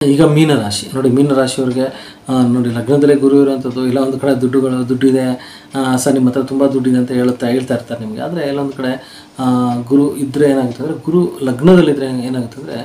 ಈಗ ಮೀನರಾಶಿ ನೋಡಿ ಮೀನರಾಶಿಯವ್ರಿಗೆ ಆ, ನೋಡಿ ಲಗ್ನದಲ್ಲೇ ಗುರು ಇರುವಂಥದ್ದು ಇಲ್ಲ ಒಂದು ಕಡೆ ದುಡ್ಡುಗಳು ದುಡ್ಡಿದೆ ಆ, ಸರ್ ನಿಮ್ಮ ಹತ್ರ ತುಂಬ ದುಡ್ಡಿದೆ ಅಂತ ಹೇಳುತ್ತಾ ಹೇಳ್ತಾ ಇರ್ತಾರೆ ನಿಮಗೆ ಆದರೆ ಎಲ್ಲೊಂದು ಕಡೆ ಆ, ಗುರು ಇದ್ದರೆ ಏನಾಗುತ್ತೆ ಅಂದರೆ ಗುರು ಲಗ್ನದಲ್ಲಿದ್ದರೆ ಏನಾಗುತ್ತೆ ಅಂದರೆ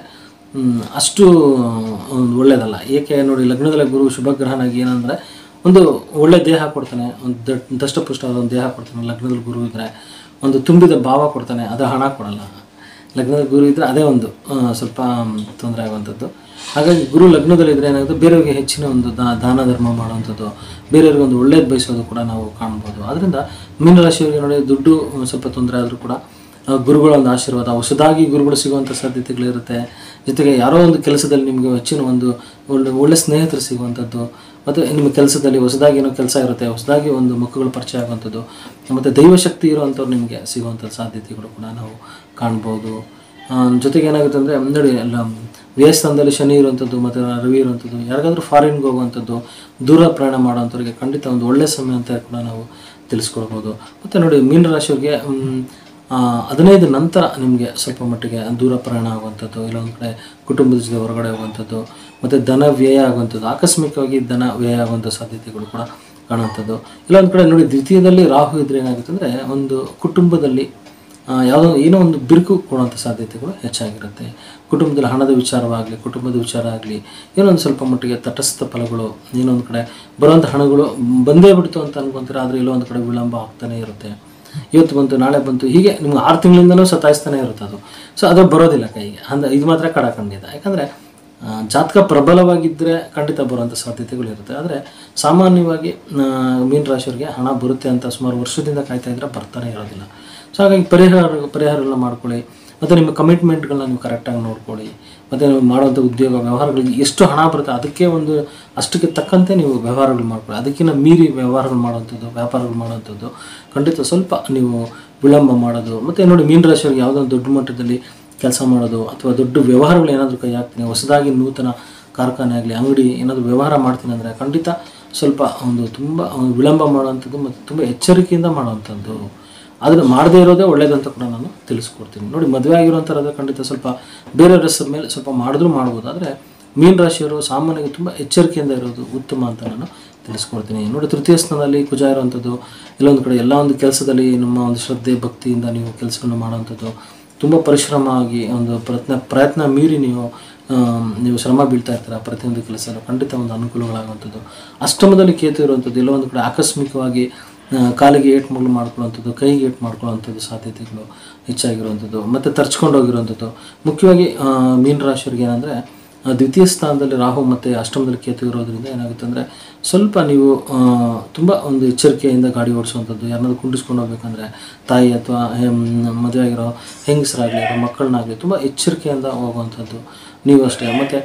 ಅಷ್ಟು ಒಂದು ಒಳ್ಳೆಯದಲ್ಲ ಏಕೆ ನೋಡಿ ಲಗ್ನದಲ್ಲೇ ಗುರು ಶುಭಗ್ರಹನಾಗಿ ಏನಂದರೆ ಒಂದು ಒಳ್ಳೆ ದೇಹ ಕೊಡ್ತಾನೆ ಒಂದು ದಟ್ ದಷ್ಟಪುಷ್ಟವಾದ ಒಂದು ದೇಹ ಕೊಡ್ತಾನೆ ಲಗ್ನದಲ್ಲಿ ಗುರು ಇದ್ದರೆ ಒಂದು ತುಂಬಿದ ಭಾವ ಕೊಡ್ತಾನೆ ಅದು ಹಣ ಕೊಡಲ್ಲ ಲಗ್ನದ ಗುರು ಇದ್ದರೆ ಅದೇ ಒಂದು ಆ, ಸ್ವಲ್ಪ ತೊಂದರೆ ಆಗುವಂಥದ್ದು ಹಾಗಾಗಿ ಗುರು ಲಗ್ನದಲ್ಲಿದ್ದರೆ ಏನಾಗುತ್ತೆ ಬೇರೆಯವ್ರಿಗೆ ಹೆಚ್ಚಿನ ಒಂದು ದಾ ದಾನ ಧರ್ಮ ಮಾಡುವಂಥದ್ದು ಬೇರೆಯವ್ರಿಗೆ ಒಂದು ಒಳ್ಳೇದು ಬಯಸೋದು ಕೂಡ ನಾವು ಕಾಣ್ಬೋದು ಅದರಿಂದ ಮೀನರಾಶಿಯವರಿಗೆ ನೋಡಿ ದುಡ್ಡು ಒಂದು ಸ್ವಲ್ಪ ತೊಂದರೆ ಆದರೂ ಕೂಡ ಆ, ಗುರುಗಳ ಒಂದು ಆಶೀರ್ವಾದ ಹೊಸದಾಗಿ ಗುರುಗಳು ಸಿಗುವಂಥ ಸಾಧ್ಯತೆಗಳಿರುತ್ತೆ ಜೊತೆಗೆ ಯಾರೋ ಒಂದು ಕೆಲಸದಲ್ಲಿ ನಿಮಗೆ ಹೆಚ್ಚಿನ ಒಂದು ಒಳ್ಳೆ ಒಳ್ಳೆ ಸ್ನೇಹಿತರು ಸಿಗುವಂಥದ್ದು ಮತ್ತು ನಿಮ್ಮ ಕೆಲಸದಲ್ಲಿ ಹೊಸದಾಗಿ ಏನೋ ಕೆಲಸ ಇರುತ್ತೆ ಹೊಸದಾಗಿ ಒಂದು ಮುಖಗಳು ಪರಿಚಯ ಆಗುವಂಥದ್ದು ಮತ್ತು ದೈವಶಕ್ತಿ ಇರುವಂಥವ್ರು ನಿಮಗೆ ಸಿಗುವಂಥ ಸಾಧ್ಯತೆಗಳು ಕೂಡ ನಾವು ಕಾಣ್ಬೋದು ಆ, ಜೊತೆಗೆ ಏನಾಗುತ್ತೆ ಅಂದರೆ ನೋಡಿ ಎಲ್ಲ ವ್ಯಯಸ್ಥಾನದಲ್ಲಿ ಶನಿ ಇರುವಂಥದ್ದು ಮತ್ತು ರವಿ ಇರುವಂಥದ್ದು ಯಾರಿಗಾದ್ರೂ ಫಾರಿನ್ಗೆ ಹೋಗುವಂಥದ್ದು ದೂರ ಪ್ರಯಾಣ ಮಾಡುವಂಥವ್ರಿಗೆ ಖಂಡಿತ ಒಂದು ಒಳ್ಳೆಯ ಸಮಯ ಅಂತ ಕೂಡ ನಾವು ತಿಳಿಸ್ಕೊಳ್ಬೋದು ಮತ್ತು ನೋಡಿ ಮೀನರಾಶಿಯವ್ರಿಗೆ ಮ್, ಆ, ಹದಿನೈದು ನಂತರ ನಿಮಗೆ ಸ್ವಲ್ಪ ಮಟ್ಟಿಗೆ ದೂರ ಪ್ರಯಾಣ ಆಗುವಂಥದ್ದು ಇಲ್ಲ ಒಂದು ಕಡೆ ಕುಟುಂಬದ ಜೊತೆ ಹೊರಗಡೆ ಹೋಗುವಂಥದ್ದು ಮತ್ತು ಧನ ವ್ಯಯ ಆಗುವಂಥದ್ದು ಆಕಸ್ಮಿಕವಾಗಿ ಧನ ವ್ಯಯ ಆಗುವಂಥ ಸಾಧ್ಯತೆಗಳು ಕೂಡ ಕಾಣುವಂಥದ್ದು ಇಲ್ಲ ಒಂದು ಕಡೆ ನೋಡಿ ದ್ವಿತೀಯದಲ್ಲಿ ರಾಹು ಇದ್ರೆ ಏನಾಗುತ್ತೆ ಅಂದರೆ ಒಂದು ಕುಟುಂಬದಲ್ಲಿ ಆ, ಯಾವುದೋ ಏನೋ ಒಂದು ಬಿರುಕು ಕೊಡುವಂಥ ಸಾಧ್ಯತೆಗಳು ಹೆಚ್ಚಾಗಿರುತ್ತೆ ಕುಟುಂಬದಲ್ಲಿ ಹಣದ ವಿಚಾರವಾಗಲಿ ಕುಟುಂಬದ ವಿಚಾರ ಆಗಲಿ ಏನೋ ಒಂದು ಸ್ವಲ್ಪ ಮಟ್ಟಿಗೆ ತಟಸ್ಥ ಫಲಗಳು ಏನೋ ಒಂದು ಕಡೆ ಬರುವಂಥ ಹಣಗಳು ಬಂದೇ ಬಿಡ್ತು ಅಂತ ಅನ್ಕೊಂತೀರ ಆದರೆ ಎಲ್ಲೋ ಒಂದು ಕಡೆ ವಿಳಂಬ ಆಗ್ತಾನೆ ಇರುತ್ತೆ ಇವತ್ತು ಬಂತು ನಾಳೆ ಬಂತು ಹೀಗೆ ನಿಮ್ಗೆ ಆರು ತಿಂಗಳಿಂದನೂ ಸತಾಯಿಸ್ತಾನೆ ಇರುತ್ತೆ ಅದು ಸೊ ಅದು ಬರೋದಿಲ್ಲ ಕೈಗೆ ಅಂದ ಇದು ಮಾತ್ರ ಕಡಖಂಡಿತ ಯಾಕಂದರೆ ಆ, ಜಾತಕ ಪ್ರಬಲವಾಗಿದ್ದರೆ ಖಂಡಿತ ಬರುವಂಥ ಸಾಧ್ಯತೆಗಳು ಇರುತ್ತೆ ಆದರೆ ಸಾಮಾನ್ಯವಾಗಿ ಆ, ಮೀನ ರಾಶಿಯವರಿಗೆ ಹಣ ಬರುತ್ತೆ ಅಂತ ಸುಮಾರು ವರ್ಷದಿಂದ ಕಾಯ್ತಾ ಇದ್ರೆ ಬರ್ತಾನೆ ಇರೋದಿಲ್ಲ ಸೊ ಹಾಗಾಗಿ ಪರಿಹಾರ ಪರಿಹಾರಗಳನ್ನ ಮಾಡ್ಕೊಳ್ಳಿ ಮತ್ತು ನಿಮ್ಮ ಕಮಿಟ್ಮೆಂಟ್ಗಳನ್ನ ನೀವು ಕರೆಕ್ಟಾಗಿ ನೋಡ್ಕೊಳ್ಳಿ ಮತ್ತು ನೀವು ಮಾಡುವಂಥ ಉದ್ಯೋಗ ವ್ಯವಹಾರಗಳಿಗೆ ಎಷ್ಟು ಹಣ ಬರುತ್ತೆ ಅದಕ್ಕೆ ಒಂದು ಅಷ್ಟಕ್ಕೆ ತಕ್ಕಂತೆ ನೀವು ವ್ಯವಹಾರಗಳು ಮಾಡ್ಕೊಳ್ಳಿ ಅದಕ್ಕಿಂತ ಮೀರಿ ವ್ಯವಹಾರಗಳು ಮಾಡುವಂಥದ್ದು ವ್ಯಾಪಾರಗಳು ಮಾಡುವಂಥದ್ದು ಖಂಡಿತ ಸ್ವಲ್ಪ ನೀವು ವಿಳಂಬ ಮಾಡೋದು ಮತ್ತು ನೋಡಿ ಮೀನ ರಾಶಿಯವರಿಗೆ ಯಾವುದೋ ಒಂದು ದೊಡ್ಡ ಮಟ್ಟದಲ್ಲಿ ಕೆಲಸ ಮಾಡೋದು ಅಥವಾ ದೊಡ್ಡ ವ್ಯವಹಾರಗಳು ಏನಾದರೂ ಕೈ ಹಾಕ್ತೀನಿ ಹೊಸದಾಗಿ ನೂತನ ಕಾರ್ಖಾನೆ ಆಗಲಿ ಅಂಗಡಿ ಏನಾದರೂ ವ್ಯವಹಾರ ಮಾಡ್ತೀನಿ ಅಂದರೆ ಖಂಡಿತ ಸ್ವಲ್ಪ ಒಂದು ತುಂಬ ಒಂದು ವಿಳಂಬ ಮಾಡುವಂಥದ್ದು ಮತ್ತು ತುಂಬ ಎಚ್ಚರಿಕೆಯಿಂದ ಮಾಡುವಂಥದ್ದು ಅದನ್ನು ಮಾಡದೇ ಇರೋದೇ ಒಳ್ಳೇದಂತ ಕೂಡ ನಾನು ತಿಳಿಸ್ಕೊಡ್ತೀನಿ ನೋಡಿ ಮದುವೆ ಆಗಿರೋಂಥದ್ದು ಖಂಡಿತ ಸ್ವಲ್ಪ ಬೇರೆಯವ್ರ ಹೆಸರು ಮೇಲೆ ಸ್ವಲ್ಪ ಮಾಡಿದ್ರೂ ಮಾಡ್ಬೋದು ಆದರೆ ಮೀನ ರಾಶಿಯವರು ಸಾಮಾನ್ಯವಾಗಿ ತುಂಬ ಎಚ್ಚರಿಕೆಯಿಂದ ಇರೋದು ಉತ್ತಮ ಅಂತ ನಾನು ತಿಳಿಸ್ಕೊಡ್ತೀನಿ ನೋಡಿ ತೃತೀಯ ಸ್ಥಾನದಲ್ಲಿ ಕುಜ ಇರುವಂಥದ್ದು ಎಲ್ಲೊಂದು ಕಡೆ ಎಲ್ಲ ಒಂದು ಕೆಲಸದಲ್ಲಿ ನಮ್ಮ ಒಂದು ಶ್ರದ್ಧೆ ಭಕ್ತಿಯಿಂದ ನೀವು ಕೆಲಸವನ್ನು ಮಾಡುವಂಥದ್ದು ತುಂಬ ಪರಿಶ್ರಮ ಆಗಿ ಒಂದು ಪ್ರಯತ್ನ ಪ್ರಯತ್ನ ಮೀರಿ ನೀವು ಆಮ್, ನೀವು ಶ್ರಮ ಬೀಳ್ತಾ ಇರ್ತೀರ ಪ್ರತಿಯೊಂದು ಕೆಲಸದಲ್ಲೂ ಖಂಡಿತ ಒಂದು ಅನುಕೂಲಗಳಾಗುವಂಥದ್ದು ಅಷ್ಟಮದಲ್ಲಿ ಕೇತು ಇರುವಂಥದ್ದು ಎಲ್ಲೋ ಒಂದು ಕಡೆ ಆಕಸ್ಮಿಕವಾಗಿ ಆ, ಕಾಲಿಗೆ ಏಟ್ ಮಗಳು ಮಾಡ್ಕೊಳ್ಳುವಂಥದ್ದು ಕೈಗೆ ಏಟ್ ಮಾಡ್ಕೊಳ್ಳುವಂಥದ್ದು ಸಾಧ್ಯತೆಗಳು ಹೆಚ್ಚಾಗಿರುವಂಥದ್ದು ಮತ್ತು ತರ್ಚ್ಕೊಂಡು ಹೋಗಿರುವಂಥದ್ದು ಮುಖ್ಯವಾಗಿ ಆ, ಮೀನ ರಾಶಿಯವ್ರಿಗೆ ಏನಂದರೆ ದ್ವಿತೀಯ ಸ್ಥಾನದಲ್ಲಿ ರಾಹು ಮತ್ತು ಅಷ್ಟಮದಲ್ಲಿ ಕೇತು ಇರೋದ್ರಿಂದ ಏನಾಗುತ್ತೆ ಅಂದರೆ ಸ್ವಲ್ಪ ನೀವು ತುಂಬ ಒಂದು ಎಚ್ಚರಿಕೆಯಿಂದ ಗಾಡಿ ಓಡಿಸುವಂಥದ್ದು ಯಾರನ್ನಾದ್ರು ಕುಂಡಿಸ್ಕೊಂಡು ಹೋಗ್ಬೇಕಂದ್ರೆ ತಾಯಿ ಅಥವಾ ಮದುವೆ ಆಗಿರೋ ಹೆಂಗಸರಾಗಲಿ ಅಥವಾ ಮಕ್ಕಳನ್ನಾಗಲಿ ತುಂಬ ಎಚ್ಚರಿಕೆಯಿಂದ ಹೋಗುವಂಥದ್ದು ನೀವು ಅಷ್ಟೇ ಮತ್ತು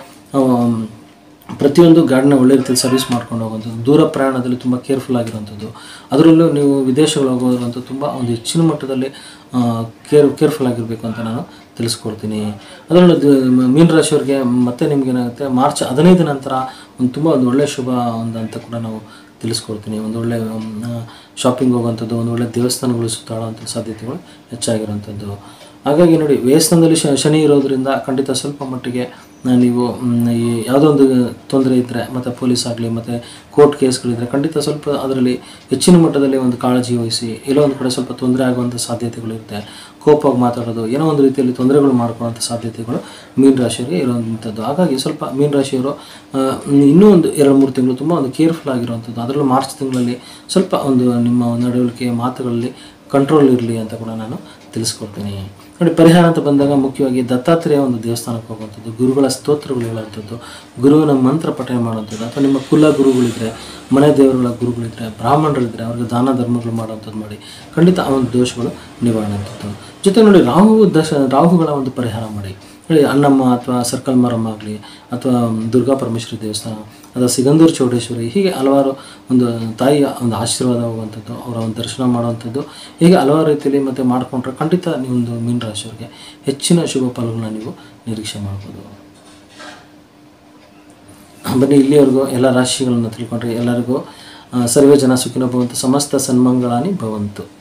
ಪ್ರತಿಯೊಂದು ಗಾಡಿನ ಒಳ್ಳೆ ರೀತಿಯಲ್ಲಿ ಸರ್ವಿಸ್ ಮಾಡ್ಕೊಂಡು ಹೋಗುವಂಥದ್ದು ದೂರ ಪ್ರಯಾಣದಲ್ಲಿ ತುಂಬ ಕೇರ್ಫುಲ್ ಆಗಿರುವಂಥದ್ದು ಅದರಲ್ಲೂ ನೀವು ವಿದೇಶಗಳು ಹೋಗೋದ್ರಂತೂ ತುಂಬ ಒಂದು ಹೆಚ್ಚಿನ ಮಟ್ಟದಲ್ಲಿ ಕೇರ್ ಕೇರ್ಫುಲ್ ಆಗಿರಬೇಕು ಅಂತ ನಾನು ತಿಳಿಸ್ಕೊಡ್ತೀನಿ ಅದರಲ್ಲೂ ದ- ಮ- ಮೀನ ರಾಶಿಯವ್ರಿಗೆ ಮತ್ತೆ ನಿಮ್ಗೆ ಏನಾಗುತ್ತೆ ಮಾರ್ಚ್ ಹದಿನೈದು ನಂತರ ಒಂದು ತುಂಬ ಒಂದು ಒಳ್ಳೆಯ ಶುಭ ಒಂದು ಅಂತ ಕೂಡ ನಾವು ತಿಳಿಸ್ಕೊಡ್ತೀನಿ ಒಂದು ಒಳ್ಳೆ ಶಾಪಿಂಗ್ ಹೋಗುವಂಥದ್ದು ಒಂದು ಒಳ್ಳೆ ದೇವಸ್ಥಾನಗಳು ಸುತ್ತಾಡುವಂಥ ಸಾಧ್ಯತೆಗಳು ಹೆಚ್ಚಾಗಿರುವಂಥದ್ದು ಹಾಗಾಗಿ ನೋಡಿ ವ್ಯಯಸ್ಥಾನದಲ್ಲಿ ಶ ಶನಿ ಇರೋದ್ರಿಂದ ಖಂಡಿತ ಸ್ವಲ್ಪ ಮಟ್ಟಿಗೆ ಆ, ನೀವು ಮ್, ಈ ಯಾವುದೋ ಒಂದು ತೊಂದರೆ ಇದ್ದರೆ ಮತ್ತು ಪೊಲೀಸ್ ಆಗಲಿ ಮತ್ತು ಕೋರ್ಟ್ ಕೇಸ್ಗಳಿದ್ದರೆ ಖಂಡಿತ ಸ್ವಲ್ಪ ಅದರಲ್ಲಿ ಹೆಚ್ಚಿನ ಮಟ್ಟದಲ್ಲಿ ಒಂದು ಕಾಳಜಿ ವಹಿಸಿ ಎಲ್ಲೋ ಒಂದು ಕಡೆ ಸ್ವಲ್ಪ ತೊಂದರೆ ಆಗುವಂಥ ಸಾಧ್ಯತೆಗಳಿರುತ್ತೆ ಕೋಪವಾಗಿ ಮಾತಾಡೋದು ಏನೋ ಒಂದು ರೀತಿಯಲ್ಲಿ ತೊಂದರೆಗಳು ಮಾಡ್ಕೊಳ್ಳೋಂಥ ಸಾಧ್ಯತೆಗಳು ಮೀನ ರಾಶಿಯವರಿಗೆ ಇರುವಂಥದ್ದು ಹಾಗಾಗಿ ಸ್ವಲ್ಪ ಮೀನ ರಾಶಿಯವರು ಆ, ಇನ್ನೂ ಒಂದು ಎರಡು ಮೂರು ತಿಂಗಳು ತುಂಬ ಒಂದು ಕೇರ್ಫುಲ್ ಆಗಿರುವಂಥದ್ದು ಅದರಲ್ಲೂ ಮಾರ್ಚ್ ತಿಂಗಳಲ್ಲಿ ಸ್ವಲ್ಪ ಒಂದು ನಿಮ್ಮ ನಡವಳಿಕೆ ಮಾತುಗಳಲ್ಲಿ ಕಂಟ್ರೋಲ್ ಇರಲಿ ಅಂತ ಕೂಡ ನಾನು ತಿಳಿಸ್ಕೊಡ್ತೀನಿ ನೋಡಿ ಪರಿಹಾರ ಅಂತ ಬಂದಾಗ ಮುಖ್ಯವಾಗಿ ದತ್ತಾತ್ರೇಯ ಒಂದು ದೇವಸ್ಥಾನಕ್ಕೆ ಹೋಗುವಂಥದ್ದು ಗುರುಗಳ ಸ್ತೋತ್ರಗಳು ಹೇಳುವಂಥದ್ದು ಗುರುವಿನ ಮಂತ್ರ ಪಠನೆ ಮಾಡುವಂಥದ್ದು ಅಥವಾ ನಿಮ್ಮ ಕುಲ ಗುರುಗಳಿದ್ರೆ ಮನೆ ದೇವರುಗಳ ಗುರುಗಳಿದ್ರೆ ಬ್ರಾಹ್ಮಣರಿದ್ದರೆ ಅವ್ರಿಗೆ ದಾನ ಧರ್ಮಗಳು ಮಾಡುವಂಥದ್ದು ಮಾಡಿ ಖಂಡಿತ ಆ ಒಂದು ದೋಷಗಳು ನಿವಾರಣೆ ಅಂಥದ್ದು ಜೊತೆ ನೋಡಿ ರಾಹು ದಶ ರಾಹುಗಳ ಒಂದು ಪರಿಹಾರ ಮಾಡಿ ಹೇಳಿ ಅಣ್ಣಮ್ಮ ಅಥವಾ ಸರ್ಕಲ್ ಮಾರಮ್ಮ ಆಗಲಿ ಅಥವಾ ದುರ್ಗಾ ಪರಮೇಶ್ವರಿ ದೇವಸ್ಥಾನ ಅಥವಾ ಸಿಗಂದೂರು ಚೌಡೇಶ್ವರಿ ಹೀಗೆ ಹಲವಾರು ಒಂದು ತಾಯಿಯ ಒಂದು ಆಶೀರ್ವಾದ ಹೋಗುವಂಥದ್ದು ಅವರ ಒಂದು ದರ್ಶನ ಮಾಡುವಂಥದ್ದು ಹೀಗೆ ಹಲವಾರು ರೀತಿಯಲ್ಲಿ ಮತ್ತು ಮಾಡಿಕೊಂಡ್ರೆ ಖಂಡಿತ ನೀವೊಂದು ಮೀನ ರಾಶಿಯವರಿಗೆ ಹೆಚ್ಚಿನ ಶುಭ ಫಲಗಳನ್ನ ನೀವು ನಿರೀಕ್ಷೆ ಮಾಡ್ಬೋದು ಬನ್ನಿ ಇಲ್ಲಿವರೆಗೂ ಎಲ್ಲ ರಾಶಿಗಳನ್ನು ತಿಳ್ಕೊಂಡ್ರೆ ಎಲ್ಲರಿಗೂ ಆ, ಸರ್ವೇ ಜನ ಸುಖಿನ ಭವಂತು ಸಮಸ್ತ ಸನ್ಮಂಗಳಾನಿ ಭವಂತು